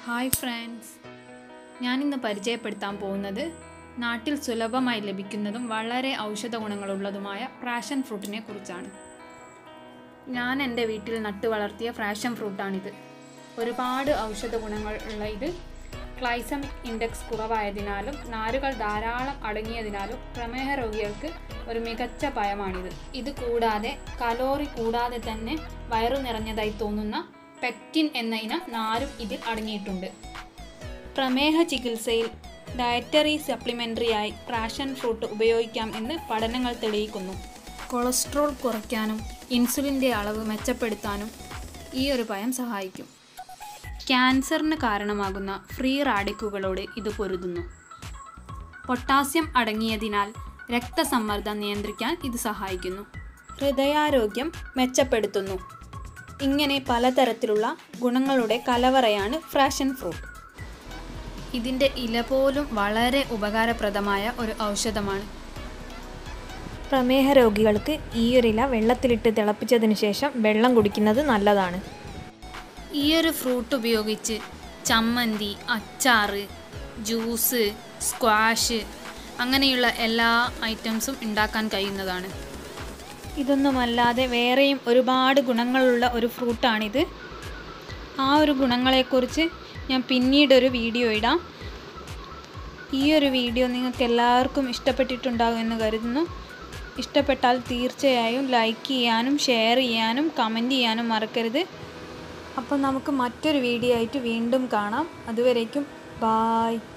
hi friends ഞാനിന്ന് പരിചയപ്പെടുത്താൻ പോകുന്നത് നാട്ടിൽ സുലഭമായി ലഭിക്കുന്നതും വളരെ ഔഷധ ഗുണങ്ങളുള്ളതുമായ ഫ്രാഷൻ ഫ്രൂട്ടിനെ കുറിച്ചാണ് ഞാൻ എൻ്റെ വീട്ടിൽ നട്ടു വളർത്തിയ ഫ്രാഷൻ ഫ്രൂട്ടാണിത് ഒരുപാട് ഔഷധ ഗുണങ്ങൾ ഉള്ള ഇത് ക്ലൈസമിക് ഇൻഡെക്സ് കുറവായതിനാലും നാരുകൾ ധാരാളം അടങ്ങിയതിനാലും പ്രമേഹ രോഗികൾക്ക് ഒരു മികച്ച പഴമാണിത് ഇത് കൂടാതെ കലോറി കൂടാതെ തന്നെ വയറു നിറഞ്ഞതായി തോന്നുന്ന പെക്റ്റിൻ എന്ന ഇനം നാരും ഇതിൽ അടങ്ങിയിട്ടുണ്ട് പ്രമേഹ ചികിത്സയിൽ ഡയറ്ററി സപ്ലിമെൻ്ററിയായി പ്രാഷൻ ഫ്രൂട്ട് ഉപയോഗിക്കാം എന്ന് പഠനങ്ങൾ തെളിയിക്കുന്നു കൊളസ്ട്രോൾ കുറയ്ക്കാനും ഇൻസുലിൻ്റെ അളവ് മെച്ചപ്പെടുത്താനും ഈ ഒരു പഴം സഹായിക്കും ക്യാൻസറിന് കാരണമാകുന്ന ഫ്രീ റാഡിക്കുകളോട് ഇത് പൊരുതുന്നു പൊട്ടാസ്യം അടങ്ങിയതിനാൽ രക്തസമ്മർദ്ദം നിയന്ത്രിക്കാൻ ഇത് സഹായിക്കുന്നു ഹൃദയാരോഗ്യം മെച്ചപ്പെടുത്തുന്നു ഇങ്ങനെ പലതരത്തിലുള്ള ഗുണങ്ങളുടെ കലവറയാണ് ഫ്രാഷൻ ഫ്രൂട്ട് ഇതിൻ്റെ ഇല പോലും വളരെ ഉപകാരപ്രദമായ ഒരു ഔഷധമാണ് പ്രമേഹ രോഗികൾക്ക് ഈയൊരില വെള്ളത്തിലിട്ട് തിളപ്പിച്ചതിന് ശേഷം വെള്ളം കുടിക്കുന്നത് നല്ലതാണ് ഈ ഒരു ഫ്രൂട്ട് ഉപയോഗിച്ച് ചമ്മന്തി അച്ചാറ് ജ്യൂസ് സ്ക്വാഷ് അങ്ങനെയുള്ള എല്ലാ ഐറ്റംസും ഉണ്ടാക്കാൻ കഴിയുന്നതാണ് ഇതൊന്നുമല്ലാതെ വേറെയും ഒരുപാട് ഗുണങ്ങളുള്ള ഒരു ഫ്രൂട്ടാണിത് ആ ഒരു ഗുണങ്ങളെക്കുറിച്ച് ഞാൻ പിന്നീടൊരു വീഡിയോ ഇടാം ഈ ഒരു വീഡിയോ നിങ്ങൾക്ക് എല്ലാവർക്കും ഇഷ്ടപ്പെട്ടിട്ടുണ്ടാകും എന്ന് കരുതുന്നു ഇഷ്ടപ്പെട്ടാൽ തീർച്ചയായും ലൈക്ക് ചെയ്യാനും ഷെയർ ചെയ്യാനും കമൻറ്റ് ചെയ്യാനും മറക്കരുത് അപ്പോൾ നമുക്ക് മറ്റൊരു വീഡിയോ ആയിട്ട് വീണ്ടും കാണാം അതുവരേക്കും ബായ്